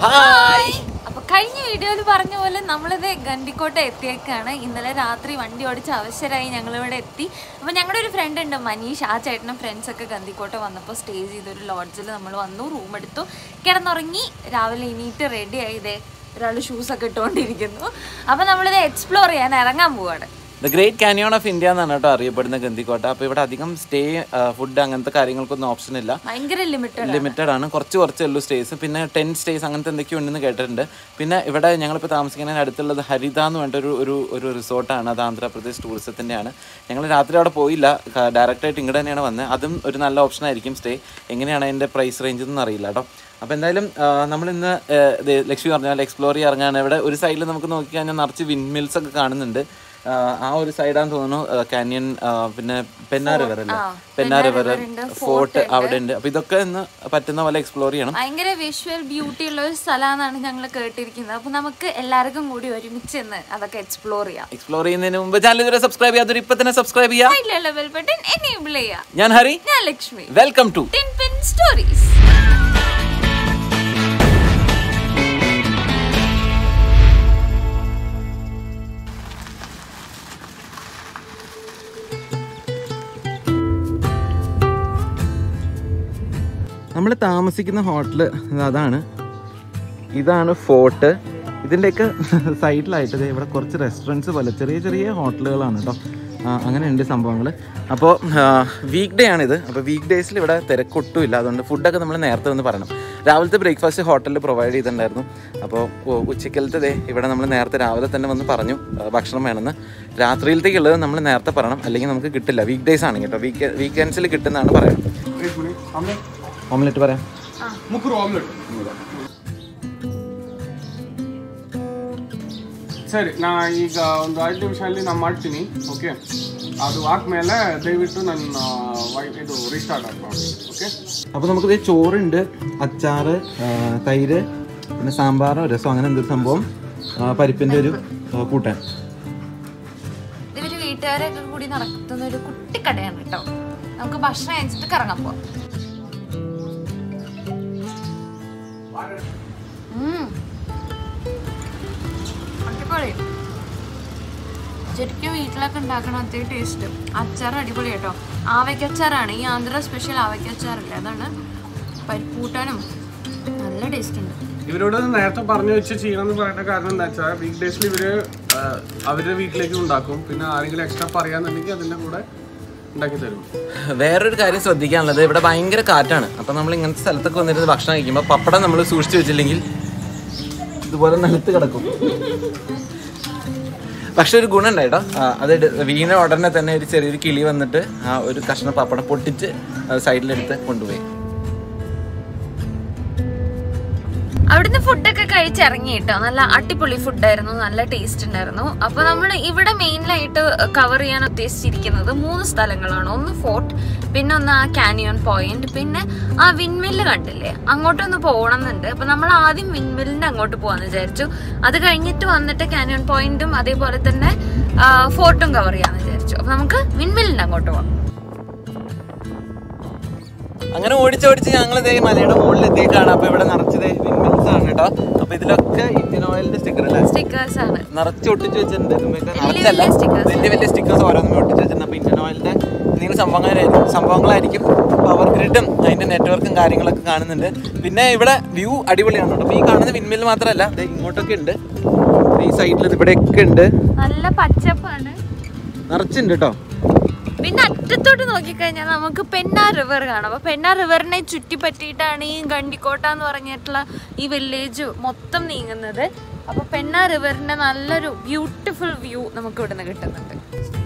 Hi അപ്പൊ കഴിഞ്ഞ വീഡിയോയിൽ പറഞ്ഞ പോലെ നമ്മളിത് ഗണ്ടിക്കോട്ട എത്തിയേക്കാണ് ഇന്നലെ രാത്രി വണ്ടി ഓടിച്ച് അവശരായി ഞങ്ങളിവിടെ എത്തി അപ്പൊ ഞങ്ങളുടെ ഒരു ഫ്രണ്ട് ഉണ്ട് മനീഷ് ആ ചേട്ടനും ഫ്രണ്ട്സ് ഒക്കെ ഗന്തിക്കോട്ട വന്നപ്പോൾ സ്റ്റേ ചെയ്തൊരു ലോഡ്ജിൽ നമ്മൾ വന്നു റൂം എടുത്തു കിടന്നുറങ്ങി രാവിലെ എണീറ്റ് റെഡി ആയതേ ഒരാൾ ഷൂസ് ഒക്കെ ഇട്ടുകൊണ്ടിരിക്കുന്നു അപ്പൊ നമ്മളിത് എക്സ്പ്ലോർ ചെയ്യാൻ ഇറങ്ങാൻ പോവാണ് the great canyon of India എന്നാണ് കേട്ടോ അറിയപ്പെടുന്ന ഗന്ധിക്കോട്ട അപ്പോൾ ഇവിടെ അധികം സ്റ്റേ ഫുഡ് അങ്ങനത്തെ കാര്യങ്ങൾക്കൊന്നും ഓപ്ഷൻ ഇല്ല ഭയങ്കര ലിമിറ്റഡ് ലിമിറ്റഡ് ആണ് കുറച്ച് കുറച്ചേ ഉള്ളൂ സ്റ്റേസ് പിന്നെ ടെൻ സ്റ്റേസ് അങ്ങനത്തെ എന്തൊക്കെയോ ഉണ്ടെന്ന് കേട്ടിട്ടുണ്ട് പിന്നെ ഇവിടെ ഞങ്ങളിപ്പോൾ താമസിക്കുന്നതിന് അടുത്തുള്ളത് ഹരിത എന്ന് പറഞ്ഞിട്ട് ഒരു ഒരു ഒരു റിസോർട്ടാണ് അത് ആന്ധ്രാപ്രദേശ് ടൂറിസത്തിൻ്റെയാണ് ഞങ്ങൾ രാത്രി അവിടെ പോയില്ല ഡയറക്റ്റായിട്ട് ഇങ്ങോട്ട് തന്നെയാണ് വന്നത് അതും ഒരു നല്ല ഓപ്ഷൻ ആയിരിക്കും സ്റ്റേ എങ്ങനെയാണ് അതിൻ്റെ പ്രൈസ് റേഞ്ച് എന്നൊന്നും അറിയില്ല കേട്ടോ അപ്പോൾ എന്തായാലും നമ്മൾ ഇന്ന് ലക്ഷ്മി പറഞ്ഞാൽ എക്സ്പ്ലോർ ചെയ്യാൻ ഇറങ്ങാണ് ഇവിടെ ഒരു സൈഡിൽ നമുക്ക് നോക്കിക്കഴിഞ്ഞാൽ നിറച്ച് വിൻമിൽസ് ഒക്കെ കാണുന്നുണ്ട് ആ, ആ ഒരു സൈഡാന്ന് തോന്നുന്നു കാനിയൻ പിന്നെ പെന്നാ റിവർ അല്ലേ പെന്നാ റിവർ ഫോർട്ട് അവിടെ ഉണ്ട് അപ്പൊ ഇതൊക്കെ ഇന്ന് പറ്റുന്ന പോലെ എക്സ്പ്ലോർ ചെയ്യണം ഭയങ്കര വിഷ്വൽ ബ്യൂട്ടി ഉള്ള ഒരു സ്ഥലമാണെന്നാണ് ഞങ്ങൾ കേട്ടിരിക്കുന്നത് അപ്പൊ നമുക്ക് എല്ലാവർക്കും കൂടി ഒരുമിച്ച് നിന്ന് അതൊക്കെ എക്സ്പ്ലോർ ചെയ്യാം എക്സ്പ്ലോർ ചെയ്യുന്നതിന് മുമ്പ് ചാനൽ ഇതുവരെ സബ്സ്ക്രൈബ് ചെയ്യാത്തൊരു ഇപ്പൊ തന്നെ സബ്സ്ക്രൈബ് ചെയ്യാം സൈഡിലുള്ള ബെൽ ബട്ടൺ എനേബിൾ ചെയ്യാം ഞാൻ ഹരി ഞാൻ Lakshmi welcome to tin pin stories നമ്മൾ താമസിക്കുന്ന ഹോട്ടൽ അതാണ് ഇതാണ് ഫോർട്ട് ഇതിൻ്റെയൊക്കെ സൈഡിലായിട്ട് ദേ ഇവിടെ കുറച്ച് റെസ്റ്റോറൻറ്റ്സ് പോലെ ചെറിയ ചെറിയ ഹോട്ടലുകളാണ് കേട്ടോ ആ, അങ്ങനെ ഉണ്ട് സംഭവങ്ങൾ അപ്പോൾ വീക്ക് ഡേ ആണിത് അപ്പോൾ വീക്ക് ഡേയ്സിൽ ഇവിടെ തിരക്കൊട്ടുമില്ല അതുകൊണ്ട് ഫുഡൊക്കെ നമ്മൾ നേരത്തെ വന്ന് പറയണം രാവിലത്തെ ബ്രേക്ക്ഫാസ്റ്റ് ഹോട്ടലിൽ പ്രൊവൈഡ് ചെയ്തിട്ടുണ്ടായിരുന്നു അപ്പോൾ ഉച്ചക്കലത്തെ ദേ ഇവിടെ നമ്മൾ നേരത്തെ രാവിലെ തന്നെ വന്ന് പറഞ്ഞു ആ, ഭക്ഷണം വേണമെന്ന് രാത്രിയിലത്തേക്കുള്ളത് നമ്മൾ നേരത്തെ പറയണം അല്ലെങ്കിൽ നമുക്ക് കിട്ടില്ല വീക്ക് ഡേയ്സ് ആണ് കേട്ടോ വീക്ക് വീക്കെൻഡ്സിൽ കിട്ടുന്നതാണ് പറയുന്നത് एक मिनिट आम्लेट ഓംലെറ്റ് പറയാം ಮುಕ್ಕರು ಆಮ್ಲೆಟ್ ಸರಿ ನಾ ಈಗ ಒಂದು ಐದು ನಿಮಿಷದಲ್ಲಿ ನಾನು ಮಾಡ್ತೀನಿ ಓಕೆ ಅದು ಆದ್ಮೇಲೆ ದಯವಿಟ್ಟು ನನ್ನ ವೈ ಇದು ರೀಸ್ಟಾರ್ಟ್ ಆಗ್ಬೋದು ಓಕೆ അപ്പോൾ നമുക്കിത് ചോറുണ്ട് അച്ചാറ് ആ, തൈര് പിന്നെ സാമ്പാറോ രസം അങ്ങനെ എന്തൊരു സംഭവം ആ, പരിപ്പിൻ്റെ ഒരു ആ, കൂട്ടാൻ ഇവര് വീട്ടുകാരൊക്കെ കൂടി നടത്തുന്ന ഒരു കുട്ടിക്കടയാണ് കേട്ടോ നമുക്ക് ഭക്ഷണം കഴിച്ചിട്ട് കറങ്ങാൻ പോവാം ഉം. അടിപൊളി ശരിക്കും വീട്ടിലൊക്കെ ഉണ്ടാക്കണ അതേ ടേസ്റ്റ് അച്ചാർ അടിപൊളി കേട്ടോ ആവയ്ക്കച്ചാറാണ് ഈ ആന്ധ്ര സ്പെഷ്യൽ ആവയ്ക്കച്ചാറില്ലേ അതാണ് പരിപ്പൂട്ടാനും നല്ല ടേസ്റ്റ് ഉണ്ട് ഇവരോട് നേരത്തെ പറഞ്ഞു വെച്ച് ചെയ്യണമെന്ന് പറയുന്ന കാരണം എന്താ വെച്ചാൽ വീക്ക് ഡേയ്സിൽ ഇവര് ആ, അവരുടെ വീട്ടിലേക്ക് ഉണ്ടാക്കും പിന്നെ ആരെങ്കിലും എക്സ്ട്രാ പറയാന്നുണ്ടെങ്കിൽ അതിന്റെ കൂടെ ഉണ്ടാക്കി തരും വേറൊരു കാര്യം ശ്രദ്ധിക്കാനുള്ളത് ഇവിടെ ഭയങ്കര കാറ്റാണ് അപ്പം നമ്മൾ ഇങ്ങനത്തെ സ്ഥലത്തൊക്കെ വന്നിരുന്ന് ഭക്ഷണം കഴിക്കുമ്പോൾ പപ്പടം നമ്മൾ സൂക്ഷിച്ചു വെച്ചില്ലെങ്കിൽ ഇതുപോലെ നിലത്ത് കിടക്കും പക്ഷെ ഒരു ഗുണം ഉണ്ടായിട്ടോ അത് എടു- വീണ ഉടനെ തന്നെ ഒരു ചെറിയൊരു കിളി വന്നിട്ട് ആ ഒരു കഷ്ണം പപ്പടം പൊട്ടിച്ച് സൈഡിലെടുത്ത് കൊണ്ടുപോയി അവിടുന്ന് ഫുഡൊക്കെ കഴിച്ചിറങ്ങി കേട്ടോ നല്ല അടിപൊളി ഫുഡായിരുന്നു നല്ല ടേസ്റ്റ് ഉണ്ടായിരുന്നു അപ്പൊ നമ്മൾ ഇവിടെ മെയിനായിട്ട് കവർ ചെയ്യാൻ ഉദ്ദേശിച്ചിരിക്കുന്നത് മൂന്ന് സ്ഥലങ്ങളാണ് ഒന്ന് ഫോർട്ട് പിന്നെ ഒന്ന് ആ കാനിയോൺ പോയിന്റ് പിന്നെ ആ വിൻമില്ല് കണ്ടില്ലേ അങ്ങോട്ടൊന്ന് പോകണമെന്നുണ്ട് അപ്പൊ നമ്മൾ ആദ്യം വിൻമില്ലിന്റെ അങ്ങോട്ട് പോകാന്ന് വിചാരിച്ചു അത് കഴിഞ്ഞിട്ട് വന്നിട്ട് കാനിയോൺ പോയിന്റും അതേപോലെ തന്നെ ആ, ഫോർട്ടും കവർ ചെയ്യാന്ന് വിചാരിച്ചു അപ്പൊ നമുക്ക് വിൻമില്ലിന്റെ അങ്ങോട്ട് പോകാം അങ്ങനെ ഓടിച്ചോടിച്ച് ഞങ്ങൾ ഇതേ മലയുടെ മുകളിൽ എത്തിയിട്ടാണ് അപ്പൊ ഇവിടെ നിറച്ചത് വിൻമിൽസ് ആണ് കേട്ടോ അപ്പൊ ഇതിലൊക്കെ ഇന്ത്യൻ ഓയിലിന്റെ സ്റ്റിക്കർ അല്ലേ സ്റ്റിക്കേഴ്സ് ആണ് നിറച്ച് ഒട്ടിച്ച് വെച്ചിട്ടുണ്ട് ഇതുമ്മയൊക്കെ വലിയ നിറച്ചല്ല വലിയ stickers. വലിയ വലിയ സ്റ്റിക്കേഴ്സ് ഓരോന്നും ഒട്ടിച്ച് വെച്ചിട്ടുണ്ട് അപ്പൊ ഇന്ത്യൻ ഓയിലിന്റെ എന്തെങ്കിലും സംഭവങ്ങളായിരിക്കും സംഭവങ്ങളായിരിക്കും പവർ ഗ്രിഡും അതിന്റെ നെറ്റ്വർക്കും കാര്യങ്ങളൊക്കെ കാണുന്നുണ്ട് പിന്നെ ഇവിടെ വ്യൂ അടിപൊളിയാണ് കേട്ടോ അപ്പൊ ഈ കാണുന്ന വിൻമിൽ മാത്രമല്ല ദേ ഇങ്ങോട്ടൊക്കെ ഉണ്ട് ഈ സൈഡിൽ ഇവിടെയൊക്കെ ഉണ്ട് നല്ല പച്ചപ്പാണ് നിറച്ചുണ്ട് കേട്ടോ പിന്നെ അറ്റത്തോട്ട് നോക്കിക്കഴിഞ്ഞാൽ നമുക്ക് പെന്നാർ റിവർ കാണാം അപ്പൊ പെന്നാർ റിവറിനെ ചുറ്റിപ്പറ്റിയിട്ടാണ് ഈ ഗണ്ടിക്കോട്ട എന്ന് പറഞ്ഞിട്ടുള്ള ഈ വില്ലേജ് മൊത്തം നീങ്ങുന്നത് അപ്പൊ പെന്നാർ റിവറിന്റെ നല്ലൊരു ബ്യൂട്ടിഫുൾ വ്യൂ നമുക്ക് ഇവിടുന്ന് കിട്ടുന്നുണ്ട്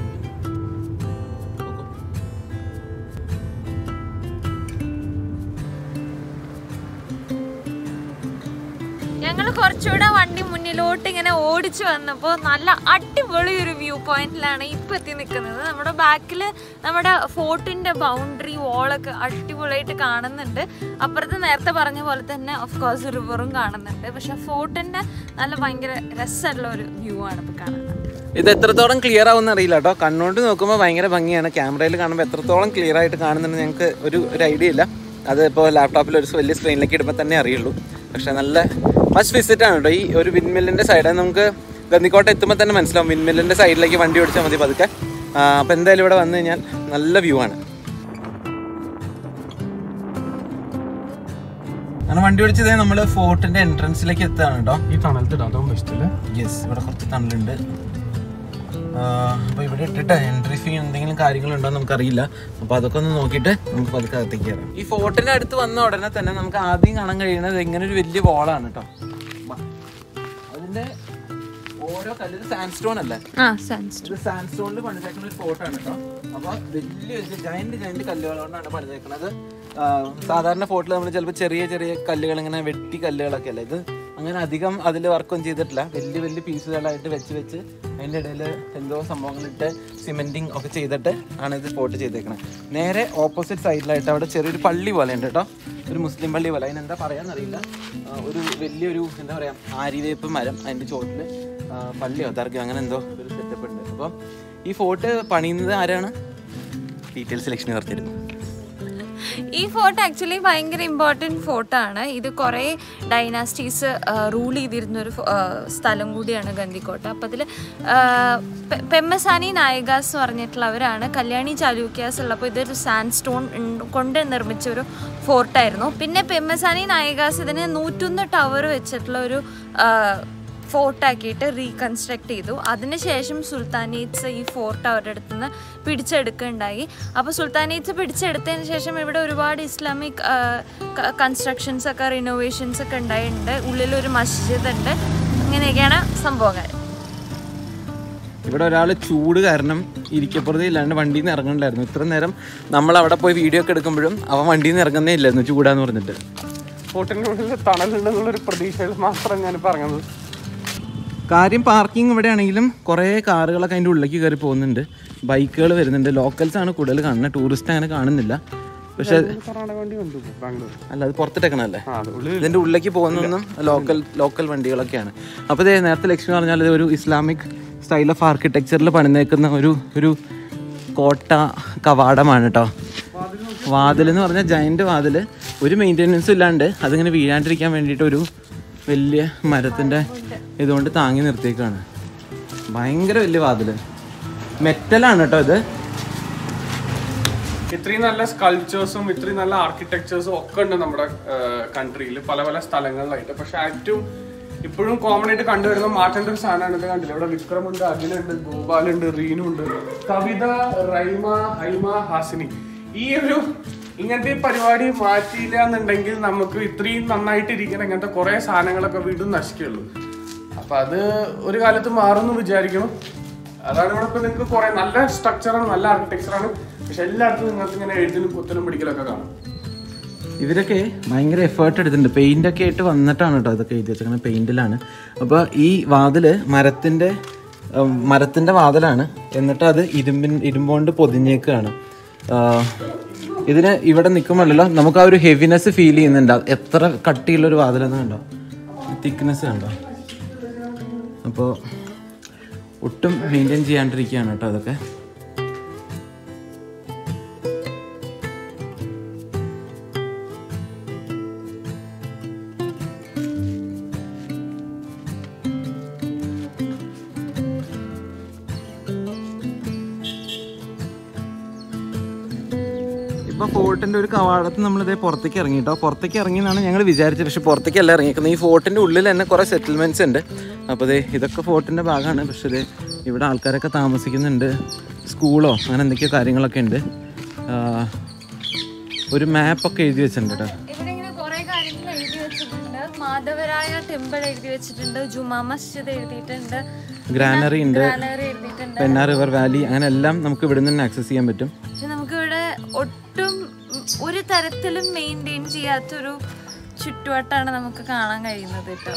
ഞങ്ങൾ കുറച്ചുകൂടെ വണ്ടി മുന്നിലോട്ട് ഇങ്ങനെ ഓടിച്ചു വന്നപ്പോൾ നല്ല അടിപൊളി ഒരു വ്യൂ പോയിന്റിലാണ് ഇപ്പൊ എത്തി നിൽക്കുന്നത് നമ്മുടെ ബാക്കിൽ നമ്മുടെ ഫോർട്ടിന്റെ ബൗണ്ടറി വാളൊക്കെ അടിപൊളിയായിട്ട് കാണുന്നുണ്ട് അപ്പുറത്ത് നേരത്തെ പറഞ്ഞ പോലെ തന്നെ ഓഫ് കോഴ്സ് റിവറും കാണുന്നുണ്ട് പക്ഷെ ഫോർട്ടിന്റെ നല്ല ഭയങ്കര രസമുള്ള ഒരു വ്യൂ ആണ് ഇപ്പൊ കാണുന്നത് ഇത് എത്രത്തോളം ക്ലിയർ ആവുമെന്ന് അറിയില്ല കേട്ടോ കണ്ണോണ്ട് നോക്കുമ്പോൾ ഭയങ്കര ഭംഗിയാണ് ക്യാമറയിൽ കാണുമ്പോൾ എത്രത്തോളം ക്ലിയർ ആയിട്ട് കാണുന്നുണ്ട് ഞങ്ങൾക്ക് ഒരു ഒരു ഐഡിയ ഇല്ല അത് ഇപ്പോൾ ലാപ്ടോപ്പിൽ ഒരു വലിയ സ്ക്രീനിലേക്ക് ഇടുമ്പോൾ തന്നെ അറിയുള്ളൂ പക്ഷേ നല്ല മസ്റ്റ് വിസിറ്റ് ആണ് കേട്ടോ ഈ ഒരു വിൻമില്ലിന്റെ സൈഡ് നമുക്ക് ഗന്ദിക്കോട്ട എത്തുമ്പോൾ തന്നെ മനസ്സിലാവും വിൻമില്ലിന്റെ സൈഡിലേക്ക് വണ്ടി ഓടിച്ചാൽ മതി പതുക്കെ അപ്പോൾ എന്തായാലും ഇവിടെ വന്നു കഴിഞ്ഞാൽ നല്ല വ്യൂ ആണ് അങ്ങനെ വണ്ടി ഓടിച്ചതേ നമ്മൾ ഫോർട്ടിന്റെ എൻട്രൻസിലേക്ക് എത്തുകയാണ് കേട്ടോ ഈ തണലത്തിടാം അതാവും ബെസ്റ്റ് അല്ലേ യെസ് ഇവിടെ കുറച്ച് തണലുണ്ട് അപ്പോൾ ഇവിടെ ഇട്ടിട്ട് എൻട്രി ഫീ എന്തെങ്കിലും കാര്യങ്ങളുണ്ടോ എന്ന് നമുക്കറിയില്ല അപ്പോൾ അതൊക്കെ ഒന്ന് നോക്കിയിട്ട് നമുക്ക് പതുക്കെ അകത്തേക്ക് കയറാം ഈ ഫോർട്ടിന്റെ അടുത്ത് വന്ന ഉടനെ തന്നെ നമുക്ക് ആദ്യം കാണാൻ കഴിയുന്നത് ഇങ്ങനെ ഒരു വലിയ വോളാണ് കേട്ടോ അതിന്റെ ഓരോ കല്ല് സാൻഡ് സ്റ്റോൺ അല്ലേ ആ സൺസ് ഇത് സാൻഡ് സ്റ്റോണിൽ പണിതേക്കുന്ന ഒരു ഫോർട്ടാണ് കേട്ടോ അപ്പൊ വലിയ ജയന്റ് ജയന്റ് കല്ലുകൾ കൊണ്ടാണ് പണിതേക്കുന്നത് ആ, സാധാരണ ഫോർട്ടിൽ നമ്മൾ ചിലപ്പോൾ ചെറിയ ചെറിയ കല്ലുകൾ ഇങ്ങനെ വെട്ടി കല്ലുകളൊക്കെ അല്ലേ ഇത് അങ്ങനെ അധികം അതിൽ വർക്കൊന്നും ചെയ്തിട്ടില്ല വലിയ വലിയ പീസുകളായിട്ട് വെച്ച് വെച്ച് അതിൻ്റെ ഇടയിൽ എന്തോ സംഭവങ്ങളിട്ട് സിമെന്റിങ് ഒക്കെ ചെയ്തിട്ട് ആണ് ഇത് ഫോർട്ട് ചെയ്തേക്കുന്നത് നേരെ ഓപ്പോസിറ്റ് സൈഡിലായിട്ട് അവിടെ ചെറിയൊരു പള്ളി പോലെ ഉണ്ട് കേട്ടോ ഒരു മുസ്ലിം പള്ളി പോലെ അതിനെന്താ പറയാന്നറിയില്ല ആ, ഒരു വലിയൊരു എന്താ പറയാ ആര്യവേപ്പ് മരം അതിന്റെ ചോട്ടില് ആ, പള്ളിയോ ദർഗയോ അങ്ങനെ എന്തോ ഒരു സെറ്റപ്പ് ഉണ്ട് അപ്പം ഈ ഫോർട്ട് പണിയുന്നത് ആരാണ് ഡീറ്റെയിൽസ് ലക്ഷ്മി പറഞ്ഞിരുന്നു ഈ ഫോർട്ട് ആക്ച്വലി ഭയങ്കര ഇമ്പോർട്ടൻറ്റ് ഫോർട്ടാണ് ഇത് കുറേ ഡൈനാസ്റ്റീസ് റൂൾ ചെയ്തിരുന്ന ഒരു ഫോ- ആ, സ്ഥലം കൂടിയാണ് ഗന്ധിക്കോട്ട അപ്പം അതിൽ പെമ്മസാനി നായകാസ് എന്ന് പറഞ്ഞിട്ടുള്ളവരാണ് കല്യാണി ചാലൂക്യാസ് ഉള്ളപ്പോൾ ഇതൊരു സാൻഡ് സ്റ്റോൺ കൊണ്ട് നിർമ്മിച്ച ഒരു ഫോർട്ടായിരുന്നു പിന്നെ പെമ്മസാനി നായകാസ് ഇതിന് നൂറ്റൊന്ന് ടവർ വെച്ചിട്ടുള്ള ഒരു ഫോർട്ടാക്കിയിട്ട് റീകൺസ്ട്രക്ട് ചെയ്തു അതിനുശേഷം സുൽത്താനേറ്റ്സ് ഈ ഫോർട്ട് അവരുടെ അടുത്ത് നിന്ന് പിടിച്ചെടുക്കുകയുണ്ടായി അപ്പോൾ സുൽത്താനേറ്റ്സ് പിടിച്ചെടുത്തതിന് ശേഷം ഇവിടെ ഒരുപാട് ഇസ്ലാമിക് കൺസ്ട്രക്ഷൻസ് ഒക്കെ റിനോവേഷൻസ് ഒക്കെ ഉണ്ടായിട്ടുണ്ട് ഉള്ളിലൊരു മസ്ജിദ് ഉണ്ട് അങ്ങനെയൊക്കെയാണ് സംഭവങ്ങൾ ഇവിടെ ഒരാൾ ചൂട് കാരണം ഇരിക്കപ്പുറത്ത് ഇല്ലാണ്ട് വണ്ടിയിൽ നിന്ന് ഇറങ്ങണ്ടായിരുന്നു ഇത്ര നേരം നമ്മൾ അവിടെ പോയി വീഡിയോ ഒക്കെ എടുക്കുമ്പോഴും അവൻ വണ്ടിയിൽ നിന്ന് ഇറങ്ങുന്നേ ഇല്ലായിരുന്നു ചൂടാന്ന് പറഞ്ഞിട്ട് ഫോർട്ടിന്റെ ഉള്ളിൽ തണലുണ്ടെന്നുള്ളൊരു പ്രതീക്ഷയിൽ മാത്രം ഞാൻ പറഞ്ഞത് കാര്യം പാർക്കിംഗ് ഇവിടെ ആണെങ്കിലും കുറേ കാറുകളൊക്കെ അതിൻ്റെ ഉള്ളിലേക്ക് കയറി പോകുന്നുണ്ട് ബൈക്കുകൾ വരുന്നുണ്ട് ലോക്കൽസ് ആണ് കൂടുതൽ കാണുന്നത് ടൂറിസ്റ്റ് അങ്ങനെ കാണുന്നില്ല പക്ഷെ കർണാടക വണ്ടി കണ്ടു ബാംഗ്ലൂർ അല്ല അത് പുറത്തിട്ടേക്കണല്ലേ ആ അത് ഉള്ളിൽ ഇതിന്റെ ഉള്ളിലേക്ക് പോകുന്നൊന്നും ലോക്കൽ ലോക്കൽ വണ്ടികളൊക്കെയാണ് അപ്പോൾ ഇത് നേരത്തെ ലക്ഷ്മി പറഞ്ഞാൽ ഇത് ഒരു ഇസ്ലാമിക് സ്റ്റൈൽ ഓഫ് ആർക്കിടെക്ചറിൽ പണിതേക്കുന്ന ഒരു ഒരു കോട്ട കവാടമാണ് കേട്ടോ വാതിൽ എന്ന് പറഞ്ഞാൽ ജയന്റ് വാതിൽ ഒരു മെയിൻ്റെനൻസും ഇല്ലാണ്ട് അതിങ്ങനെ വീഴാണ്ടിരിക്കാൻ വേണ്ടിയിട്ട് ഒരു വലിയ മരത്തിൻ്റെ ഇതുകൊണ്ട് താങ്ങി നിർത്തിയേക്കാണ് ഭയങ്കര വലിയ വാതിൽ മെറ്റലാണ് കേട്ടോ ഇത് ഇത്രയും നല്ല സ്കൾച്ചേഴ്സും ഇത്രയും നല്ല ആർക്കിടെക്ചേഴ്സും ഒക്കെ ഉണ്ട് നമ്മുടെ കൺട്രിയിൽ പല പല സ്ഥലങ്ങളിലായിട്ട് പക്ഷെ ഏറ്റവും ഇപ്പോഴും കോമൺ ആയിട്ട് കണ്ടുവരുന്ന മാറ്റേണ്ട ഒരു സാധനമാണ് ഇത് കണ്ടില്ല ഇവിടെ വിക്രമുണ്ട് അഖിലുണ്ട് ഗോപാലുണ്ട് റീനു ഉണ്ട് കവിത റൈമ ഹൈമ ഹാസിനി ഈ ഒരു ഇങ്ങനത്തെ ഈ പരിപാടി മാറ്റിയില്ല എന്നുണ്ടെങ്കിൽ നമുക്ക് ഇത്രയും നന്നായിട്ട് ഇരിക്കുന്ന ഇങ്ങനത്തെ കുറെ സാധനങ്ങളൊക്കെ വീണ്ടും നശിക്കുള്ളൂ അപ്പൊ അത് ഒരു കാലത്ത് മാറുമെന്ന് വിചാരിക്കണം അതാണ് ഇവിടെ ഇപ്പൊ നിങ്ങൾക്ക് കുറെ നല്ല സ്ട്രക്ചറാണ് നല്ല ആർക്കിടെക്ചറാണ് പക്ഷെ എല്ലായിടത്തും നിങ്ങൾക്ക് ഇങ്ങനെ എഴുതിനും കുത്തലും പിടിക്കലൊക്കെ കാണും ഇവരൊക്കെ ഭയങ്കര എഫേർട്ട് എടുത്തിട്ടുണ്ട് പെയിന്റ് ഒക്കെ ആയിട്ട് വന്നിട്ടാണ് കേട്ടോ ഇതൊക്കെ എഴുതി വെച്ചേക്കുന്നത് പെയിന്റിലാണ് അപ്പോൾ ഈ വാതില് മരത്തിന്റെ ഉം, മരത്തിന്റെ വാതിലാണ് എന്നിട്ട് അത് ഇരുമ്പിൻ ഇരുമ്പോണ്ട് പൊതിഞ്ഞേക്കാണ് ആഹ്, ഇതിന് ഇവിടെ നിൽക്കുമ്പോഴല്ലോ നമുക്ക് ആ ഒരു ഹെവിനെസ് ഫീൽ ചെയ്യുന്നുണ്ട് അത് എത്ര കട്ടിയുള്ള ഒരു വാതിലെന്ന് കണ്ടോ തിക്നെസ് കണ്ടോ അപ്പോൾ ഒട്ടും മെയിൻറ്റെയിൻ ചെയ്യാണ്ടിരിക്കുകയാണ് കേട്ടോ അതൊക്കെ ഇപ്പൊ ഫോർട്ടിന്റെ ഒരു കവാടത്ത് നമ്മൾ ഇതേ പുറത്തേക്ക് ഇറങ്ങി കേട്ടോ പുറത്തേക്ക് ഇറങ്ങി എന്നാണ് ഞങ്ങൾ വിചാരിച്ചത് പക്ഷെ പുറത്തേക്കല്ല ഇറങ്ങിയിരിക്കുന്നത് ഈ ഫോർട്ടിന്റെ ഉള്ളിൽ തന്നെ കുറെ സെറ്റിൽമെന്റ്സ് ഉണ്ട് അപ്പോൾ ദേ ഇതൊക്കെ ഫോർട്ടിന്റെ ഭാഗമാണ് പക്ഷെ ദേ ഇവിടെ ആൾക്കാരൊക്കെ താമസിക്കുന്നുണ്ട് സ്കൂളോ അങ്ങനെ എന്തൊക്കെയോ കാര്യങ്ങളൊക്കെ ഉണ്ട് ആ, ഒരു മാപ്പൊക്കെ എഴുതി വെച്ചിട്ടുണ്ട് കേട്ടോ ഇവിടെ ഇങ്ങനെ കുറെ കാര്യങ്ങൾ എഴുതി വെച്ചിട്ടുണ്ട് മാധവരായ ടെമ്പിൾ എഴുതി വെച്ചിട്ടുണ്ട് ജുമാ മസ്ജിദ് എഴുതിയിട്ടുണ്ട് ഗ്രാനറി ഉണ്ട് ഗാലറി എഴുതിയിട്ടുണ്ട് പെന്നാ റിവർ വാലി അങ്ങനെ എല്ലാം നമുക്ക് ഇവിടെ നിന്ന് ആക്സസ് ചെയ്യാൻ പറ്റും പക്ഷെ നമുക്ക് ഇവിടെ ഒട്ടും ഉം, ഒരു തരത്തിലും മെയിൻറ്റെയിൻ ചെയ്യാത്തൊരു ചുറ്റുവട്ടാണ് നമുക്ക് കാണാൻ കഴിയുന്നത് കേട്ടോ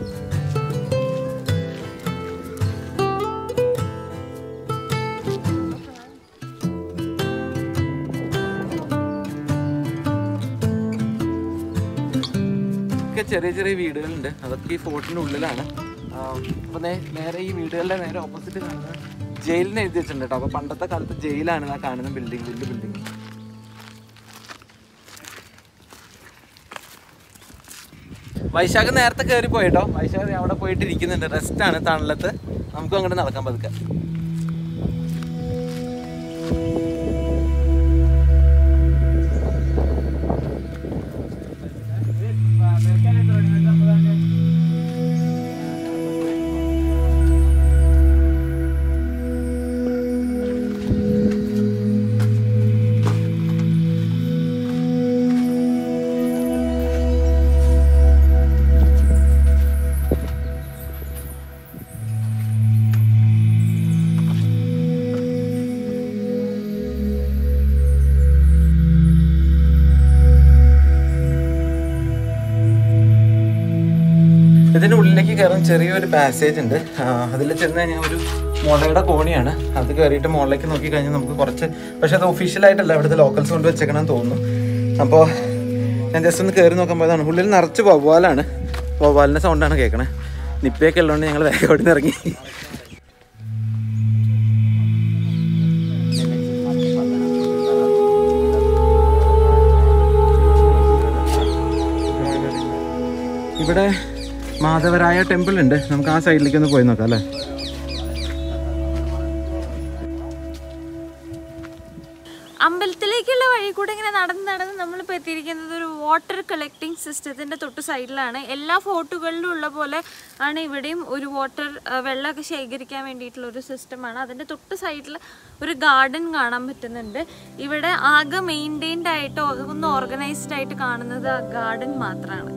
ഒക്കെ ചെറിയ ചെറിയ വീടുകളുണ്ട് അതൊക്കെ ഈ ഫോർട്ടിന്റെ ഉള്ളിലാണ് അപ്പൊ നേരെ ഈ വീടുകളുടെ നേരെ ഓപ്പോസിറ്റ് കാണുന്നത് ജയിലിന് എഴുതി വെച്ചിട്ടുണ്ട് കേട്ടോ അപ്പൊ പണ്ടത്തെ കാലത്ത് ജയിലാണ് ആ കാണുന്ന ബിൽഡിംഗ് വലിയ ബിൽഡിംഗ് വൈശാഖ് നേരത്തെ കയറി പോയിട്ടോ വൈശാഖ് അവിടെ പോയിട്ട് ഇരിക്കുന്നുണ്ട് റെസ്റ്റ് ആണ് തണലത്ത് നമുക്ക് അങ്ങോട്ട് നടക്കാൻ പതുക്കെ ഇതിന്റെ ഉള്ളിലേക്ക് കയറാൻ ചെറിയൊരു പാസേജ് ഉണ്ട് അതിൽ ചെന്ന് കഴിഞ്ഞാൽ ഒരു മുളയുടെ കോണിയാണ് അത് കയറിയിട്ട് മുകളിലേക്ക് നോക്കി കഴിഞ്ഞാൽ നമുക്ക് കുറച്ച് പക്ഷെ അത് ഒഫീഷ്യലായിട്ടല്ല ഇവിടുത്തെ ലോക്കൽസ് കൊണ്ട് വെച്ചേക്കണം തോന്നുന്നു അപ്പോൾ ഞാൻ ജസ്റ്റ് ഒന്ന് കയറി നോക്കുമ്പോൾ അതാണ് ഉള്ളിൽ നിറച്ച് വവ്വാലാണ് വവ്വാലിൻ്റെ സൗണ്ടാണ് കേൾക്കണേ നിപ്പയൊക്കെ ഉള്ളതുകൊണ്ട് ഞങ്ങൾ വേഗം അവിടെ നിന്ന് ഇറങ്ങി ഇവിടെ മാധവരായ ടെമ്പിൾ ഉണ്ട് നമുക്ക് ആ സൈഡിലേക്ക് ഒന്ന് പോയി നോക്കാം അല്ലേ അമ്പലത്തിലേക്കുള്ള വഴി കൂടെ ഇങ്ങനെ നടന്ന് നടന്ന് നമ്മളിപ്പോൾ എത്തിയിരിക്കുന്നത് ഒരു വാട്ടർ കളക്ടിങ് സിസ്റ്റത്തിന്റെ തൊട്ട് സൈഡിലാണ് എല്ലാ ഫോർട്ടുകളിലും ഉള്ള പോലെ ആണ് ഇവിടെയും ഒരു വാട്ടർ വെള്ളമൊക്കെ ശേഖരിക്കാൻ വേണ്ടിയിട്ടുള്ള ഒരു സിസ്റ്റമാണ് അതിന്റെ തൊട്ട് സൈഡിൽ ഒരു ഗാർഡൻ കാണാൻ പറ്റുന്നുണ്ട് ഇവിടെ ആകെ മെയിൻറ്റെയിൻഡ് ആയിട്ട് ഒന്ന് ഓർഗനൈസ്ഡ് ആയിട്ട് കാണുന്നത് ആ ഗാർഡൻ മാത്രമാണ്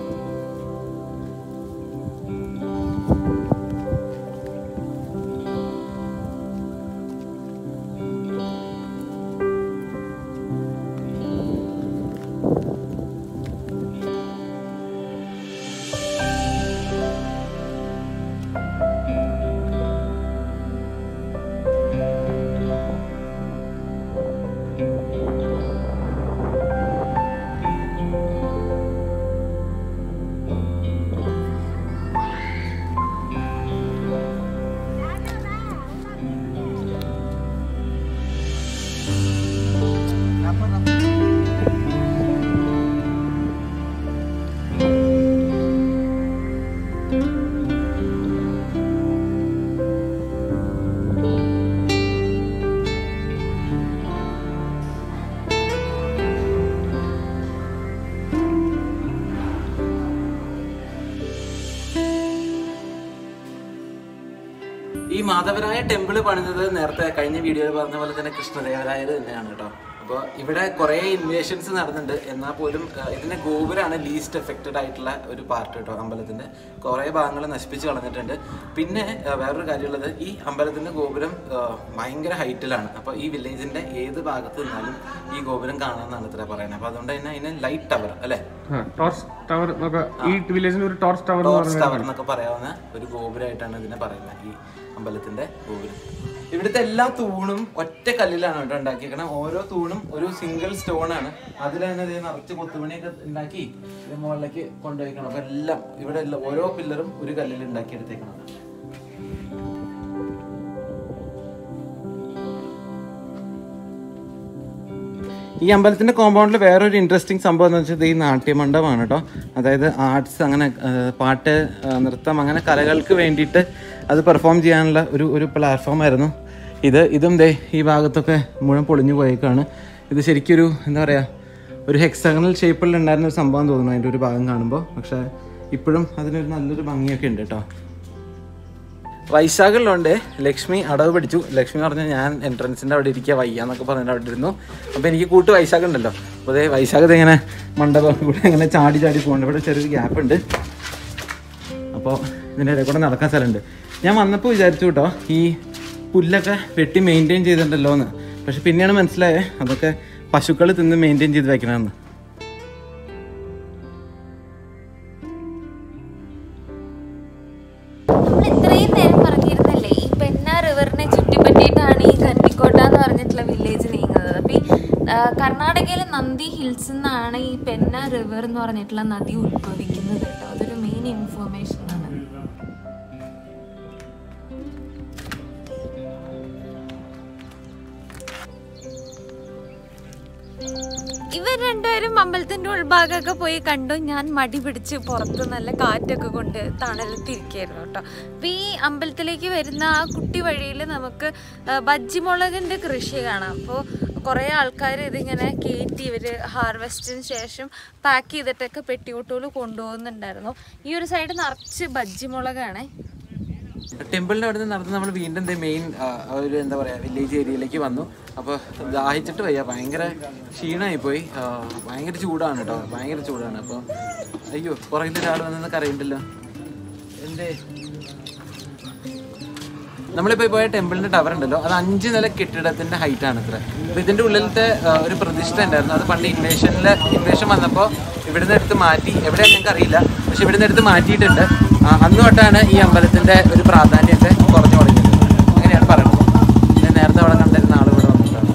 ഈ മാധവരായ ടെമ്പിൾ പണിതത് നേരത്തെ കഴിഞ്ഞ വീഡിയോയിൽ പറഞ്ഞ പോലെ തന്നെ കൃഷ്ണദേവരായത് തന്നെയാണ് കേട്ടോ അപ്പോൾ ഇവിടെ കുറേ ഇൻവേഷൻസ് നടന്നിട്ടുണ്ട് എന്നാൽ പോലും ആ, ഇതിന്റെ ഗോപുരമാണ് ലീസ്റ്റ് എഫക്റ്റഡ് ആയിട്ടുള്ള ഒരു പാർട്ട് കേട്ടോ അമ്പലത്തിന്റെ കുറേ ഭാഗങ്ങൾ നശിപ്പിച്ച് കളഞ്ഞിട്ടുണ്ട് പിന്നെ ആ, വേറൊരു കാര്യമുള്ളത് ഈ അമ്പലത്തിന്റെ ഗോപുരം ആ, ഭയങ്കര ഹൈറ്റിലാണ് അപ്പോൾ ഈ വില്ലേജിന്റെ ഏത് ഭാഗത്ത് നിന്നാലും ഈ ഗോപുരം കാണാമെന്നാണ് ഇത്ര പറയുന്നത് അപ്പോൾ അതുകൊണ്ട് തന്നെ അതിന് ലൈറ്റ് ടവർ അല്ലേ ടോർച്ച് ടവർ എന്നൊക്കെ ഈ വില്ലേജിന് ഒരു ടോർച്ച് ടവർ ടോർച്ച് ടവർ എന്നൊക്കെ പറയാവുന്ന ഒരു ഗോപുരമായിട്ടാണ് ഇതിനെ പറയുന്നത് ഈ അമ്പലത്തിന്റെ ഗോപുരം ഇവിടുത്തെ എല്ലാ തൂണും ഒറ്റ കല്ലിലാണ് കേട്ടോ ഉണ്ടാക്കിയേക്കണം ഓരോ തൂണും ഒരു സിംഗിൾ സ്റ്റോൺ ആണ് അതിൽ തന്നെ ദേ നിറച്ച് കൊത്തുപണിയൊക്കെ ഉണ്ടാക്കി ഇത് മുകളിലേക്ക് കൊണ്ടുപോയിക്കണം അപ്പൊ എല്ലാം ഇവിടെ എല്ലാം ഓരോ പില്ലറും ഒരു കല്ലിൽ ഉണ്ടാക്കി എടുത്തേക്കണം ഈ അമ്പലത്തിന്റെ കോമ്പൗണ്ടിൽ വേറൊരു ഇൻട്രസ്റ്റിംഗ് സംഭവം എന്ന് വെച്ചാൽ ഈ നാട്യമണ്ഡപമാണ് കേട്ടോ അതായത് ആർട്സ് അങ്ങനെ ആ, പാട്ട് ആ, നൃത്തം അങ്ങനെ കലകൾക്ക് വേണ്ടിയിട്ട് അത് പെർഫോം ചെയ്യാനുള്ള ഒരു ഒരു പ്ലാറ്റ്ഫോം ആയിരുന്നു ഇത് ഇതും ദേ ഈ ഭാഗത്തൊക്കെ മുഴുവൻ പൊളിഞ്ഞു പോയേക്കാണ് ഇത് ശരിക്കൊരു എന്താ പറയുക ഒരു ഹെക്സഗണൽ ഷേപ്പിൽ ഉണ്ടായിരുന്ന ഒരു സംഭവം തോന്നുന്നു അതിൻ്റെ ഒരു ഭാഗം കാണുമ്പോൾ പക്ഷേ ഇപ്പോഴും അതിനൊരു നല്ലൊരു ഭംഗിയൊക്കെ ഉണ്ട് കേട്ടോ വൈശാഖിലുണ്ട് ലക്ഷ്മി അടവ് പിടിച്ചു ലക്ഷ്മി പറഞ്ഞ ഞാൻ എൻട്രൻസിൻ്റെ അവിടെ ഇരിക്കുക വയ്യ എന്നൊക്കെ പറഞ്ഞിട്ട് അവിടെ ഇരുന്നു അപ്പോൾ എനിക്ക് കൂട്ട് വൈശാഖ് ഉണ്ടല്ലോ അപ്പോൾ അതേ വൈശാഖ് ഇങ്ങനെ മണ്ഡപം കൂടെ ഇങ്ങനെ ചാടി ചാടി പോകുന്നുണ്ട് ഇവിടെ ചെറിയൊരു ഗ്യാപ്പ് ഉണ്ട് അപ്പോൾ ഇതിൻ്റെ ഇടയിൽ കൂടെ നടക്കാൻ സ്ഥലമുണ്ട് ഞാൻ വന്നപ്പോൾ വിചാരിച്ചു കേട്ടോ ഈ പുല്ലൊക്കെ വെട്ടി മെയിൻറ്റെയിൻ ചെയ്തിട്ടുണ്ടല്ലോ എന്ന് പക്ഷെ പിന്നെയാണ് മനസ്സിലായേ അതൊക്കെ പശുക്കൾ തിന്ന് മെയിൻറ്റെയിൻ ചെയ്ത് വെക്കണമെന്ന് നമ്മൾ ഇത്രയും നേരം പറഞ്ഞിരുന്നല്ലേ ഈ പെന്ന റിവറിനെ ചുറ്റിപ്പറ്റിയിട്ടാണ് ഈ കന്നിക്കോട്ട എന്ന് പറഞ്ഞിട്ടുള്ള വില്ലേജ് നീങ്ങുന്നത് അപ്പൊ ഈ ആ, കർണാടകയിലെ നന്ദി ഹിൽസ് നിന്നാണ് ഈ പെന്ന റിവർ എന്ന് പറഞ്ഞിട്ടുള്ള നദി ഉത്ഭവിക്കുന്നത് കേട്ടോ അതൊരു മെയിൻ ഇൻഫോർമേഷൻ ആണ് ഇവർ ഇവർ രണ്ടുപേരും അമ്പലത്തിന്റെ ഉൾഭാഗമൊക്കെ പോയി കണ്ടു ഞാൻ മടി പിടിച്ച് പുറത്ത് നല്ല കാറ്റൊക്കെ കൊണ്ട് തണലത്തിരിക്കായിരുന്നു കേട്ടോ അപ്പൊ ഈ അമ്പലത്തിലേക്ക് വരുന്ന ആ കുട്ടി വഴിയിൽ നമുക്ക് ആ, ബജ്ജിമുളകിന്റെ കൃഷി കാണാം അപ്പോൾ കുറേ ആൾക്കാർ ഇതിങ്ങനെ കയറ്റി ഇവർ ഹാർവെസ്റ്റിന് ശേഷം പാക്ക് ചെയ്തിട്ടൊക്കെ പെട്ടിയോട്ടോല് കൊണ്ടുപോകുന്നുണ്ടായിരുന്നു ഈ ഒരു സൈഡ് നിറച്ച് ബജ്ജിമുളകാണ് ടെമ്പിളിന്റെ അവിടെ നിന്ന് നടന്ന് നമ്മൾ വീണ്ടും മെയിൻ ഒരു എന്താ പറയാ വില്ലേജ് ഏരിയയിലേക്ക് വന്നു അപ്പോൾ ദാഹിച്ചിട്ട് വയ്യ ഭയങ്കര ക്ഷീണമായി പോയി ആ, ഭയങ്കര ചൂടാണ് കേട്ടോ ഭയങ്കര ചൂടാണ് അപ്പോൾ അയ്യോ പുറകിൽ ഒരാൾ വന്നെന്നൊക്കെ അറിയണ്ടല്ലോ എന്തേ നമ്മളിപ്പോൾ പോയ ടെമ്പിളിന്റെ ടവർ ഉണ്ടല്ലോ അത് അഞ്ച് നില കെട്ടിടത്തിന്റെ ഹൈറ്റ് ആണ് ഇത്ര അപ്പൊ ഇതിന്റെ ഉള്ളിലത്തെ ആ, ഒരു പ്രതിഷ്ഠ ഉണ്ടായിരുന്നു അത് പണ്ട് ഇൻവേഷനിൽ ഇൻവേഷൻ വന്നപ്പോൾ ഇവിടുന്ന് എടുത്ത് മാറ്റി എവിടെയാ ഞങ്ങൾക്ക് അറിയില്ല പക്ഷെ ഇവിടുന്ന് എടുത്ത് മാറ്റിയിട്ടുണ്ട് ആ, അന്ന് തൊട്ടാണ് ഈ അമ്പലത്തിന്റെ ഒരു പ്രാധാന്യമൊക്കെ കുറഞ്ഞു തുടങ്ങിയത് അങ്ങനെയാണ് പറയുന്നത് ഞാൻ നേരത്തെ അവിടെ കണ്ടിരുന്ന ആൾ ഇവിടെ വന്നിട്ടാണ്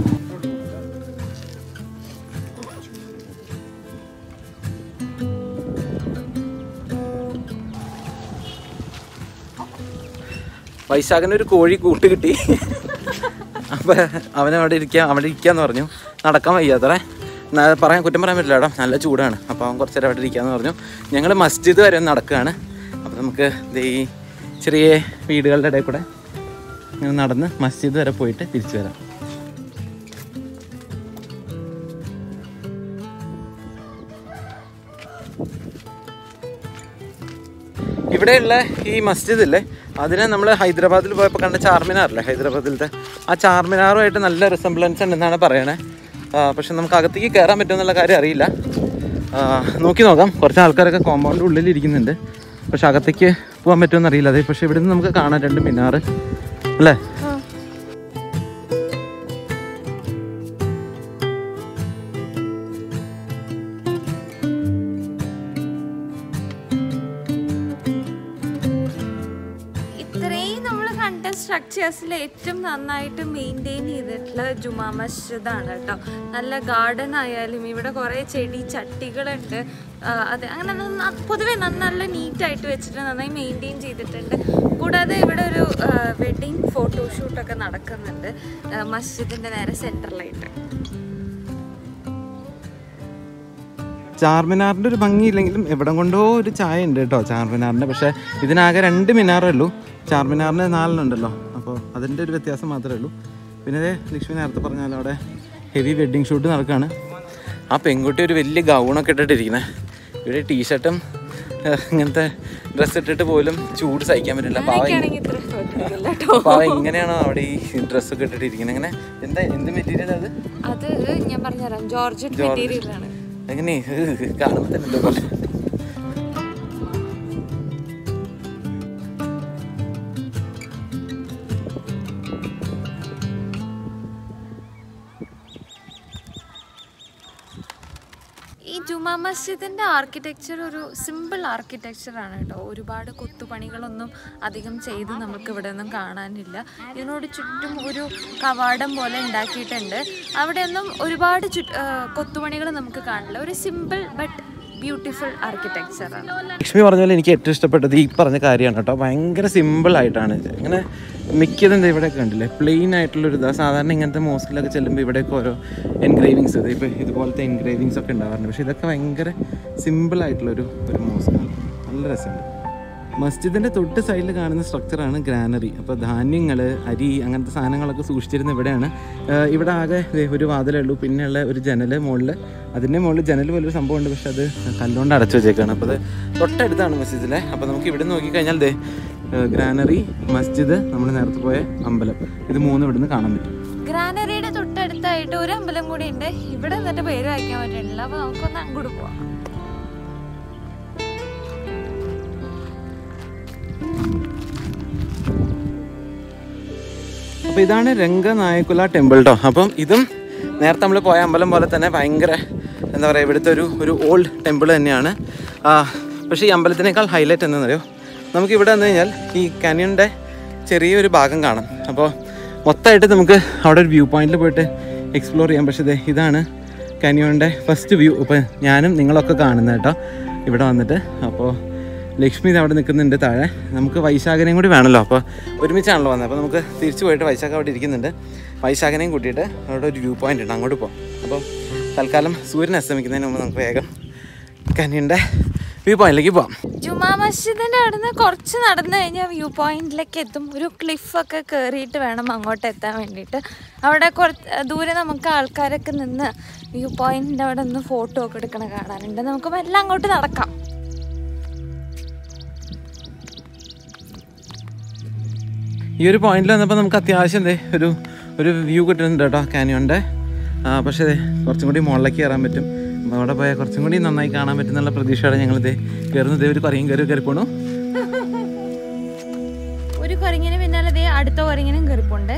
വൈശാഖന് ഒരു കോഴി കൂട്ട് കിട്ടി അപ്പൊ അവനവിടെ ഇരിക്കാൻ അവിടെ ഇരിക്കാന്ന് പറഞ്ഞു നടക്കാൻ വയ്യാത്രേ ന- പറയാൻ കുറ്റം പറയാൻ പറ്റില്ല കേട്ടോ നല്ല ചൂടാണ് അപ്പോൾ അവൻ കുറച്ച് നേരം അവിടെ ഇരിക്കാന്ന് പറഞ്ഞു ഞങ്ങൾ മസ്ജിദ് വരെ ഒന്ന് നടക്കുകയാണ് അപ്പോൾ നമുക്ക് ദേ ഈ ചെറിയ വീടുകളുടെ ഇടയിൽ കൂടെ ഇങ്ങനെ നടന്ന് മസ്ജിദ് വരെ പോയിട്ട് തിരിച്ചു വരാം ഇവിടെയുള്ള ഈ മസ്ജിദ് ഇല്ലേ അതിനെ നമ്മൾ ഹൈദരാബാദിൽ പോയപ്പോൾ കണ്ട ചാർമിനാറില്ലേ ഹൈദരാബാദിലത്തെ ആ ചാർമിനാറുമായിട്ട് നല്ല റിസംബ്ലൻസ് ഉണ്ടെന്നാണ് പറയണേ ആ, പക്ഷെ നമുക്ക് അകത്തേക്ക് കയറാൻ പറ്റുമെന്നുള്ള കാര്യം അറിയില്ല ആ, നോക്കി നോക്കാം കുറച്ച് ആൾക്കാരൊക്കെ കോമ്പൗണ്ട് ഉള്ളിൽ ഇരിക്കുന്നുണ്ട് പക്ഷെ അകത്തേക്ക് പോകാൻ പറ്റുമെന്ന് അറിയില്ല അതെ പക്ഷെ ഇവിടുന്ന് നമുക്ക് കാണാം രണ്ട് മിനാറ് അല്ലേ ഇത്രയും നമ്മൾ കണ്ട സ്ട്രക്ചേഴ്സിൽ ഏറ്റവും നന്നായിട്ട് മെയിൻറ്റെയിൻ ചെയ്തിട്ടുള്ള ജുമാ മസ്ജിദാണ് കേട്ടോ നല്ല ഗാർഡൻ ആയാലും ഇവിടെ കുറേ ചെടി ചട്ടികളുണ്ട് ആ, അതെ അങ്ങനെ നന്ന- പൊതുവെ നന്ന- നല്ല നീറ്റായിട്ട് വെച്ചിട്ട് നന്നായി മെയിൻറ്റെയിൻ ചെയ്തിട്ടുണ്ട് കൂടാതെ ഇവിടെ ഒരു വെഡിങ് ഫോട്ടോഷൂട്ടൊക്കെ നടക്കുന്നുണ്ട് ആ, മസ്ജിദിന്റെ നേരെ സെൻറ്ററിലായിട്ട് ചാർമിനാറിൻ്റെ ഒരു ഭംഗിയില്ലെങ്കിലും എവിടെ കൊണ്ടോ ഒരു ചായ ഉണ്ട് കേട്ടോ ചാർമിനാറിൻ്റെ പക്ഷേ ഇതിനാകെ രണ്ട് മിനാറേ ഉള്ളൂ ചാർമിനാറിന് നാലെണ്ണുണ്ടല്ലോ അപ്പോൾ അതിൻ്റെ ഒരു വ്യത്യാസം മാത്രമേ ഉള്ളൂ പിന്നെ ദേ ലക്ഷ്മി നേരത്തെ പറഞ്ഞാൽ അവിടെ ഹെവി വെഡ്ഡിങ് ഷൂട്ട് നടക്കുകയാണ് ആ പെൺകുട്ടി ഒരു വലിയ ഗൗണൊക്കെ ഇട്ടിട്ടിരിക്കണേ ഇവിടെ ടീഷർട്ടും ഇങ്ങനത്തെ ഡ്രസ്സ് ഇട്ടിട്ട് പോലും ചൂട് സഹിക്കാൻ പറ്റില്ല പാവം ആണെങ്കിൽ ഇത്ര കുഴപ്പമില്ല കേട്ടോ പാവം എങ്ങനെയാണോ അവിടെ ഈ ഡ്രസ്സൊക്കെ ഇട്ടിട്ടിരിക്കുന്നത് അങ്ങനെ എന്താ എന്ത് മെറ്റീരിയൽ അത് അത് ഞാൻ പറഞ്ഞുതരാം ജോർജറ്റ് മെറ്റീരിയലാണ് എങ്ങനെ കാണുമ്പോൾ തന്നെ എന്തോ പോലെ ഈ ജുമാ മസ്ജിദിന്റെ ആർക്കിടെക്ചർ ഒരു സിമ്പിൾ ആർക്കിടെക്ചർ ആണ് കേട്ടോ ഒരുപാട് കൊത്തുപണികളൊന്നും അധികം ചെയ്ത് നമുക്ക് ഇവിടെ ഒന്നും കാണാനില്ല ഇതിനോട് ചുറ്റും ഒരു കവാടം പോലെ ഉണ്ടാക്കിയിട്ടുണ്ട് അവിടെയൊന്നും ഒരുപാട് ചുറ്റ് കൊത്തുപണികൾ നമുക്ക് കാണില്ല ഒരു സിമ്പിൾ ബട്ട് ബ്യൂട്ടിഫുൾ ആർക്കിടെക്ചർ ആണ് ലക്ഷ്മി പറഞ്ഞ പോലെ എനിക്ക് ഏറ്റവും ഇഷ്ടപ്പെട്ടത് ഈ പറഞ്ഞ കാര്യമാണ് കേട്ടോ ഭയങ്കര സിമ്പിൾ ആയിട്ടാണ് ഇത്. ഇങ്ങനെ മിക്കതും എന്താ ഇവിടെയൊക്കെ കണ്ടില്ലേ പ്ലെയിൻ ആയിട്ടുള്ളൊരു ഇതാ സാധാരണ ഇങ്ങനത്തെ മോസ്കിലൊക്കെ ചെല്ലുമ്പോൾ ഇവിടെയൊക്കെ ഓരോ എൻഗ്രേവിങ്സ് ഇത് ഇപ്പോൾ ഇതുപോലത്തെ എൻഗ്രേവിങ്സ് ഒക്കെ ഉണ്ടാവാറുണ്ട് പക്ഷേ ഇതൊക്കെ ഭയങ്കര സിമ്പിൾ ആയിട്ടുള്ളൊരു ഒരു മോസ്കാണ് നല്ല രസമുണ്ട് മസ്ജിദിൻ്റെ തൊട്ട് സൈഡിൽ കാണുന്ന സ്ട്രക്ചറാണ് ഗ്രാനറി അപ്പോൾ ധാന്യങ്ങൾ അരി അങ്ങനത്തെ സാധനങ്ങളൊക്കെ സൂക്ഷിച്ചിരുന്ന ഇവിടെയാണ് ആഹ് ഇവിടെ ആകെ ദേ ഒരു വാതിലേ ഉള്ളൂ പിന്നെയുള്ള ഒരു ജനൽ മുകളിൽ അതിൻ്റെ മുകളിൽ ജനൽ പോലൊരു സംഭവമുണ്ട് പക്ഷെ അത് കല്ലുകൊണ്ട് അടച്ചു വെച്ചേക്കാണ് അപ്പോൾ അത് തൊട്ടടുത്താണ് മസ്ജിദിലെ അപ്പോൾ നമുക്ക് ഇവിടെ നോക്കിക്കഴിഞ്ഞാൽ ദേ ഗ്രാനറി മസ്ജിദ് നമ്മൾ നേരത്തെ പോയ അമ്പലം ഇത് മൂന്നും ഇവിടുന്ന് കാണാൻ പറ്റും ഗ്രാനറിയുടെ തൊട്ടടുത്തായിട്ട് ഒരു അമ്പലം കൂടി ഉണ്ട് ഇവിടെ എന്നിട്ട് പേര് വായിക്കാൻ പറ്റുന്നില്ല അപ്പൊ നമുക്കൊന്ന് അങ്ങോട്ട് പോവാം അപ്പോൾ ഇതാണ് രംഗനായകുല ടെമ്പിൾ കേട്ടോ അപ്പം ഇതും നേരത്തെ നമ്മൾ പോയ അമ്പലം പോലെ തന്നെ ഭയങ്കര എന്താ പറയുക ഇവിടുത്തെ ഒരു ഒരു ഓൾഡ് ടെമ്പിൾ തന്നെയാണ് ആ, പക്ഷേ ഈ അമ്പലത്തിനേക്കാൾ ഹൈലൈറ്റ് എന്താണെന്നറിയോ നമുക്ക് ഇവിടെ വന്നു കഴിഞ്ഞാൽ ഈ കനിയൻ്റെ ചെറിയൊരു ഭാഗം കാണാം അപ്പോൾ മൊത്തമായിട്ട് നമുക്ക് അവിടെ ഒരു വ്യൂ പോയിന്റിൽ പോയിട്ട് എക്സ്പ്ലോർ ചെയ്യാം പക്ഷേ ദേ ഇതാണ് കനിയോണിൻ്റെ ഫസ്റ്റ് വ്യൂ ഇപ്പോൾ ഞാനും നിങ്ങളൊക്കെ കാണുന്നത് കേട്ടോ ഇവിടെ വന്നിട്ട് അപ്പോൾ ലക്ഷ്മി ഇത് അവിടെ നിൽക്കുന്നുണ്ട് താഴെ നമുക്ക് വൈശാഖനെയും കൂടി വേണമല്ലോ അപ്പോൾ ഒരുമിച്ചാണല്ലോ വന്നത് അപ്പോൾ നമുക്ക് തിരിച്ചു പോയിട്ട് വൈശാഖ അവിടെ ഇരിക്കുന്നുണ്ട് വൈശാഖനെയും കൂട്ടിയിട്ട് അവിടെ ഒരു വ്യൂ പോയിന്റ് ഉണ്ട് അങ്ങോട്ട് പോകാം അപ്പം തൽക്കാലം സൂര്യൻ അസ്തമിക്കുന്നതിന് മുമ്പ് നമുക്ക് വേഗം കനിയുടെ വ്യൂ പോയിന്റിലേക്ക് പോവാം ജുമാ മസ്ജിദിന്റെ അവിടുന്ന് കുറച്ച് നടന്നു കഴിഞ്ഞാൽ വ്യൂ പോയിന്റിലേക്ക് എത്തും ഒരു ക്ലിഫൊക്കെ കയറിയിട്ട് വേണം അങ്ങോട്ട് എത്താൻ വേണ്ടിയിട്ട് അവിടെ കുറച്ച് ദൂരെ നമുക്ക് ആൾക്കാരൊക്കെ നിന്ന് വ്യൂ പോയിന്റിന്റെ അവിടെ നിന്ന് ഫോട്ടോ ഒക്കെ എടുക്കണ കാണാനുണ്ട് നമുക്ക് എല്ലാം അങ്ങോട്ട് നടക്കാം ഈ ഒരു പോയിന്റിൽ വന്നപ്പോൾ നമുക്ക് അത്യാവശ്യം ദേ ഒരു ഒരു വ്യൂ കിട്ടുന്നുണ്ട് കേട്ടോ കാനിയോൻ്റെ പക്ഷേ ദേ കുറച്ചും കൂടി മുകളിലേക്ക് കയറാൻ പറ്റും അപ്പോൾ അവിടെ പോയാൽ കുറച്ചും കൂടി നന്നായി കാണാൻ പറ്റുന്നുള്ള പ്രതീക്ഷയോടെ ഞങ്ങൾ ദേ കയറുന്നത് ഒരു കുറയും കയറി കയറി പോണു ഒരു കുരങ്ങിന് പിന്നാലെ ദേ അടുത്ത കുരങ്ങിനും കയറിപ്പോണ്ട്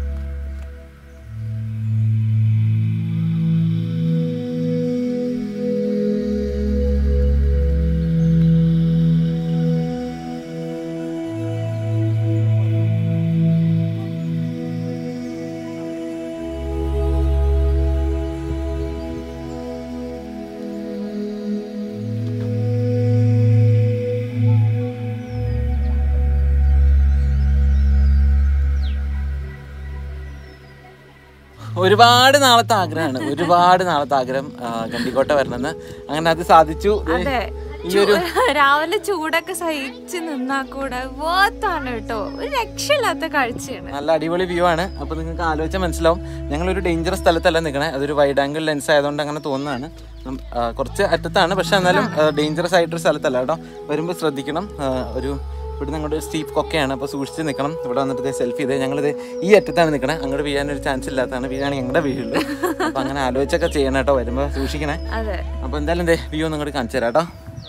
ഒരുപാട് നാളത്തെ ആഗ്രഹമാണ് ഒരുപാട് നാളത്തെ ആഗ്രഹം ആ, ഗണ്ടിക്കോട്ട വരണമെന്ന് അങ്ങനെ അത് സാധിച്ചു ദേ അതെ ഈ ഒരു ചൂ- രാവിലെ ചൂടൊക്കെ സഹിച്ച് നിന്നാ കൂടെ വേർത്താണ് കേട്ടോ ഒരു രക്ഷയില്ലാത്ത കാഴ്ചയാണ് നല്ല അടിപൊളി വ്യൂ ആണ് അപ്പൊ നിങ്ങൾക്ക് ആലോചിച്ചാൽ മനസ്സിലാവും ഞങ്ങൾ ഒരു ഡേഞ്ചറസ് സ്ഥലത്തല്ല നിൽക്കണേ അതൊരു വൈഡ് ആംഗിൾ ലെൻസ് ആയതുകൊണ്ട് അങ്ങനെ തോന്നുന്നതാണ് നം- ആ, കുറച്ച് അറ്റത്താണ് പക്ഷെ എന്നാലും ഡേഞ്ചറസ് ആയിട്ടൊരു സ്ഥലത്തല്ല കേട്ടോ വരുമ്പോൾ ശ്രദ്ധിക്കണം ആ, ഒരു ഇവിടുന്ന് അങ്ങോട്ട് സ്റ്റീപ്പ് കൊക്കെയാണ് അപ്പോൾ സൂക്ഷിച്ച് നിൽക്കണം ഇവിടെ വന്നിട്ട് സെൽഫി ചെയ്ത് ഞങ്ങളിത് ഈ അറ്റത്താണ് നിൽക്കണേ അങ്ങോട്ട് വീഴാനൊരു ചാൻസ് ഇല്ലാത്തതാണ് വീഴാണെങ്കിൽ ഞങ്ങളുടെ വീഴുള്ളൂ അപ്പോൾ അങ്ങനെ ആലോചിച്ചൊക്കെ ചെയ്യണം കേട്ടോ വരുമ്പോൾ സൂക്ഷിക്കണേ അതെ അപ്പോൾ എന്തായാലും എന്തേ വ്യൂ ഒന്ന് ഇങ്ങോട്ട് കാണിച്ചു തരാം കേട്ടോ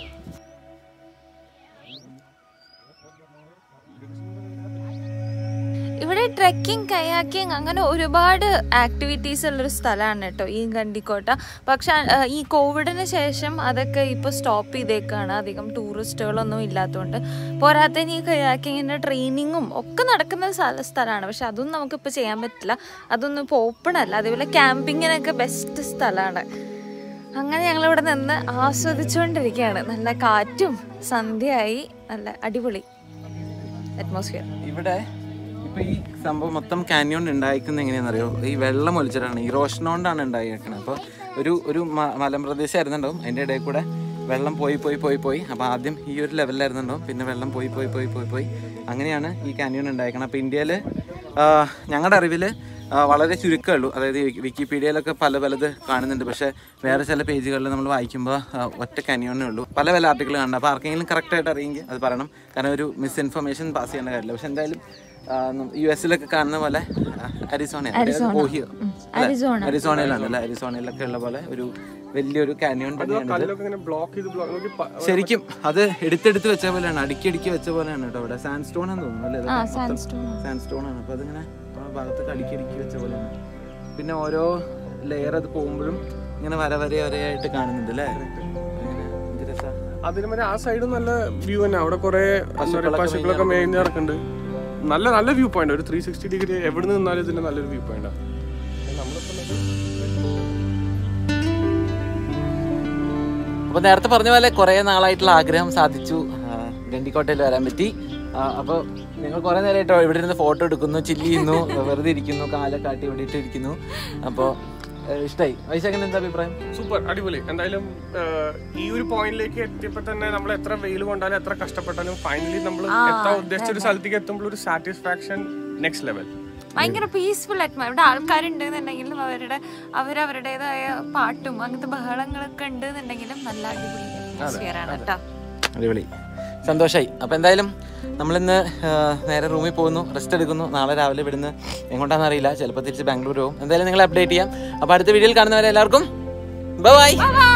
ഇവിടെ ട്രെക്കിംഗ് കയാക്കിംഗ് അങ്ങനെ ഒരുപാട് ആക്ടിവിറ്റീസ് ഉള്ളൊരു സ്ഥലമാണ് കേട്ടോ ഈ ഗണ്ടിക്കോട്ട പക്ഷെ ആ, ഈ കോവിഡിന് ശേഷം അതൊക്കെ ഇപ്പോൾ സ്റ്റോപ്പ് ചെയ്തേക്കാണ് അധികം ടൂറിസ്റ്റുകളൊന്നും ഇല്ലാത്തതുകൊണ്ട് പോരാത്തതിന് ഈ കയാക്കിങ്ങിൻ്റെ ട്രെയിനിങ്ങും ഒക്കെ നടക്കുന്ന സ്ഥല സ്ഥലമാണ് പക്ഷെ അതൊന്നും നമുക്കിപ്പോൾ ചെയ്യാൻ പറ്റില്ല അതൊന്നും ഇപ്പോൾ ഓപ്പൺ അല്ല അതേപോലെ ക്യാമ്പിങ്ങിനൊക്കെ ബെസ്റ്റ് സ്ഥലമാണ് അങ്ങനെ ഞങ്ങളിവിടെ നിന്ന് ആസ്വദിച്ചുകൊണ്ടിരിക്കുകയാണ് നല്ല കാറ്റും സന്ധ്യയായി നല്ല അടിപൊളി അറ്റ്മോസ്ഫിയർ ഇവിടെ ഇപ്പൊ ഈ സംഭവം മൊത്തം കാന്യോൺ ഉണ്ടായിരിക്കുന്നത് എങ്ങനെയാണെന്നറിയോ ഈ വെള്ളം ഒലിച്ചിട്ടാണ് ഈ റോഷൻ കൊണ്ടാണ് ഉണ്ടായിരിക്കുന്നത് അപ്പോൾ ഒരു ഒരു മ- മലമ്പ്രദേശം ആയിരുന്നുണ്ടാവും അതിൻ്റെ ഇടയിൽ കൂടെ വെള്ളം പോയി പോയി പോയി പോയി അപ്പോൾ ആദ്യം ഈ ഒരു ലെവലിലായിരുന്നുണ്ടാവും പിന്നെ വെള്ളം പോയി പോയി പോയി പോയി പോയി അങ്ങനെയാണ് ഈ കാന്യോൺ ഉണ്ടായിരിക്കുന്നത് അപ്പോൾ ഇന്ത്യയിൽ ഞങ്ങളുടെ അറിവിൽ വളരെ ചുരുക്കമേ ഉള്ളൂ അതായത് വി- വിക്കിപീഡിയയിലൊക്കെ പല പലത് കാണുന്നുണ്ട് പക്ഷേ വേറെ ചില പേജുകളിൽ നമ്മൾ വായിക്കുമ്പോൾ ഒറ്റ കനിയോണേ ഉള്ളൂ പല പല ആർട്ടിക്കിൾ കാണുന്നത് അപ്പോൾ ആർക്കെങ്കിലും കറക്റ്റായിട്ട് അറിയെങ്കിൽ അത് പറയണം കാരണം ഒരു മിസ് ഇൻഫർമേഷൻ പാസ് ചെയ്യേണ്ട കാര്യമില്ല പക്ഷെ എന്തായാലും യു എസിലൊക്കെ കാണുന്ന പോലെ അരിസോണ ഓഹിയോ അരിസോണ. അരിസോണയിലാണ് അല്ലേ അരിസോണയിലൊക്കെ ഉള്ള പോലെ ഒരു വലിയൊരു കാനിയോൺ തന്നെയാണ് കല്ലൊക്കെ ഇങ്ങനെ ബ്ലോക്ക് ചെയ്ത് ബ്ലോക്ക് നോക്കി പ- ശരിക്കും അത് എടുത്തെടുത്ത് വെച്ച പോലെയാണ് അടുക്കി അടുക്കി വെച്ച പോലെയാണ് കേട്ടോ ഇവിടെ സാൻഡ് സ്റ്റോൺ എന്ന് തോന്നുന്നു അല്ലേ ആ സാൻഡ്സ്റ്റോൺ സാൻഡ് സ്റ്റോൺ ആണ് അപ്പൊ അതിങ്ങനെ ആ ഭാഗത്തൊക്കെ അടുക്കി അടുക്കി വെച്ച പോലെയാണ് പിന്നെ ഓരോ ലെയർ അത് പോകുമ്പോഴും ഇങ്ങനെ വര വര വരയായിട്ട് കാണുന്നുണ്ട് അല്ലേ അങ്ങനെ എന്ത് രസാ. അതിന് മറ്റേ ആ സൈഡ് നല്ല വ്യൂ തന്നെ അവിടെ കുറെ എന്താ പറയാ പശുക്കളൊക്കെ മേഞ്ഞ് നടക്കുന്നുണ്ട് നല്ല നല്ല വ്യൂ പോയിന്റ് ഒരു ത്രീ സിക്സ്റ്റി ഡിഗ്രി എവിടെ നിന്നാലും ഇതിന്റെ നല്ലൊരു വ്യൂ പോയിന്റ് അപ്പൊ നേരത്തെ പറഞ്ഞ പോലെ കുറെ നാളായിട്ടുള്ള ആഗ്രഹം സാധിച്ചു ആ, ഗണ്ടിക്കോട്ടയിൽ വരാൻ പറ്റി അപ്പോൾ നിങ്ങൾ കുറെ നേരമായിട്ടോ ഇവിടെ ഇരുന്ന് ഫോട്ടോ എടുക്കുന്നു ചില്ല് ചെയ്യുന്നു വെറുതെ ഇരിക്കുന്നു കാലൊക്കെ കാട്ടി വേണ്ടിയിട്ട് ഇരിക്കുന്നു അപ്പോൾ ഇഷ്ടമായി വൈശാഖിന് എന്താ അഭിപ്രായം സൂപ്പർ അടിപൊളി എന്തായാലും ആഹ്, ഈ ഒരു പോയിന്റിലേക്ക് എത്തിയപ്പോ തന്നെ നമ്മൾ എത്ര വെയിൽ കൊണ്ടാലും എത്ര കഷ്ടപ്പെട്ടാലും ഫൈനലി നമ്മൾ എത്താൻ ഉദ്ദേശിച്ച ഒരു സ്ഥലത്തേക്ക് എത്തുമ്പോൾ ഒരു സാറ്റിസ്ഫാക്ഷൻ നെക്സ്റ്റ് ലെവൽ ഭയങ്കര പീസ്ഫുൾ ആയിട്ട് ഇവിടെ ആൾക്കാരുണ്ടെന്നുണ്ടെങ്കിലും അവരുടെ അവരവരുടേതായ പാട്ടും അങ്ങനത്തെ ബഹളങ്ങളൊക്കെ ഉണ്ടെന്നുണ്ടെങ്കിലും നല്ല അടിപൊളി atmosphere ആണ് കേട്ടോ അടിപൊളി സന്തോഷമായി അപ്പോൾ എന്തായാലും നമ്മളിന്ന് ആ, നേരെ റൂമിൽ പോകുന്നു റെസ്റ്റ് എടുക്കുന്നു നാളെ രാവിലെ ഇവിടുന്ന് എങ്ങോട്ടാണെന്ന് അറിയില്ല ചിലപ്പോൾ തിരിച്ച് ബാംഗ്ലൂർ പോകും എന്തായാലും നിങ്ങൾ അപ്ഡേറ്റ് ചെയ്യാം അപ്പോൾ അടുത്ത വീഡിയോയിൽ കാണുന്നവരെ എല്ലാവർക്കും ബൈ ബൈ